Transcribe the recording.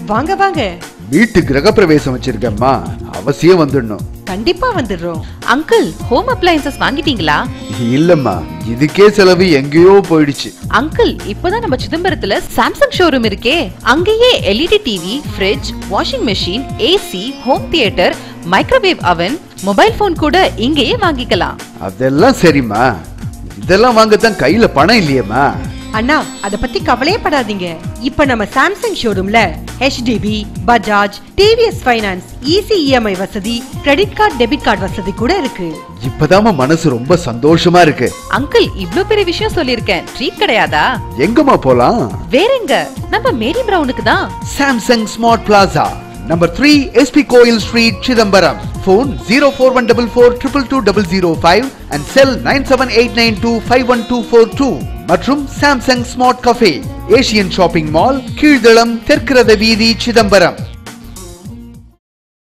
வாங்க வாங்க வீட்டு கிரகப்பிரவேசம் வச்சிருக்கேம்மா அவசியம் வந்துடணும் கண்டிப்பா வந்துடுறோம் அங்கிள் ஹோம் அப்ளையன்சஸ் வாங்கிட்டீங்களா இல்லம்மா இதுக்கே செலவு எங்கேயோ போயிடுச்சு அங்கிள் இப்பதான் நம்ம சிதம்பரத்துல சாம்சங் ஷோரூம் இருக்கே அங்கேயே LED TV fridge washing machine AC home theatre microwave oven mobile phone கூட இங்கேயே வாங்கிக்கலாம் அதெல்லாம் சரிம்மா இதெல்லாம் வாங்கத்தான் கையில பணம் இல்லையேம்மா அண்ணா அத பத்தி கவலையே படாதீங்க இப்ப நம்ம சாம்சங் ஷோரூம்ல HDB Bajaj TVS finance easy EMI வசதி கிரெடிட் கார்டு டெபிட் கார்டு வசதி கூட இருக்கு இப்பதாம்மா மனசு ரொம்ப சந்தோஷமா இருக்கு அங்கிள் இவ்ளோ பெரிய விஷயம் சொல்லிருக்கேன் ட்ரீட் கிடையாதா எங்கம்மா போலாம் வேற எங்க நம்ம மேரி பிரவுனுக்கு தான் Samsung smart plaza number three SP கோயில் street Chidambaram phone zero four one double four triple two double zero five and cell nine seven eight nine two five one two four two மற்றும் Samsung smart cafe Asian shopping mall கீழ்தளம் தெற்கிறத வீதி சிதம்பரம்